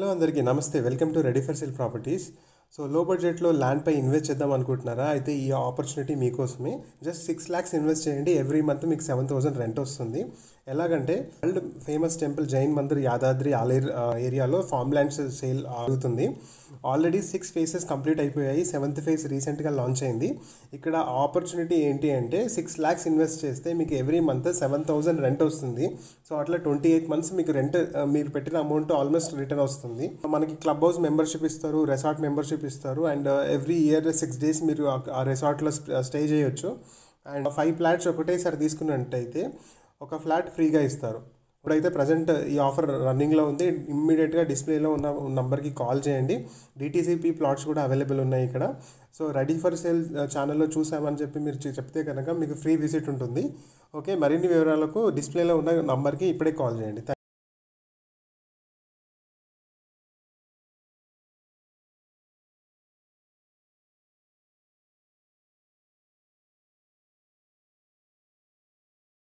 hello అందరికీ నమస్తే welcome to ready for sale properties so low బడ్జెట్లో ల్యాండ్పై ఇన్వెస్ట్ చేద్దాం అనుకుంటున్నారా అయితే ఈ ఆపర్చునిటీ మీకోసమే జస్ట్ సిక్స్ ల్యాక్స్ ఇన్వెస్ట్ చేయండి ఎవ్రీ మంత్ మీకు సెవెన్ థౌసండ్ రెంట్ వస్తుంది ఎలాగంటే world famous temple Jain Mandir Yadadri Aler ఆ, ఏరియాలో ఫామ్ ల్యాండ్స్ సేల్ అవుతుంది ఆల్రెడీ సిక్స్ ఫేసెస్ కంప్లీట్ అయిపోయాయి సెవెంత్ ఫేజ్ రీసెంట్గా లాంచ్ అయింది ఇక్కడ ఆపర్చునిటీ ఏంటి అంటే సిక్స్ ల్యాక్స్ ఇన్వెస్ట్ చేస్తే మీకు every month seven thousand rent వస్తుంది సో అట్లా ట్వంటీ ఎయిట్ మంత్స్ మీకు రెంట్ మీరు పెట్టిన అమౌంట్ ఆల్మోస్ట్ రిటర్న్ వస్తుంది మనకి క్లబ్ హౌస్ మెంబర్షిప్ ఇస్తారు రెసార్ట్ మెంబర్షిప్ ఇస్తారు and every year six days మీరు ఆ- ఆ రెసార్ట్లో స్టే చేయొచ్చు అండ్ ఫైవ్ ఫ్లాట్స్ ఒకటేసారి తీసుకున్నట్టయితే ఒక ఫ్లాట్ ఫ్రీగా ఇస్తారు ఇప్పుడైతే ప్రజెంట్ ఈ ఆఫర్ రన్నింగ్లో ఉంది ఇమ్మీడియట్గా డిస్ప్లేలో ఉన్న నంబర్కి కాల్ చేయండి డిటీసీపీ ప్లాట్స్ కూడా అవైలబుల్ ఉన్నాయి ఇక్కడ సో రెడీ ఫర్ సేల్ ఛానల్లో చూసామని చెప్పి మీరు చె- చెప్తే కనుక మీకు ఫ్రీ విజిట్ ఉంటుంది ఓకే మరిన్ని వివరాలకు డిస్ప్లేలో ఉన్న నంబర్కి ఇప్పుడే కాల్ చేయండి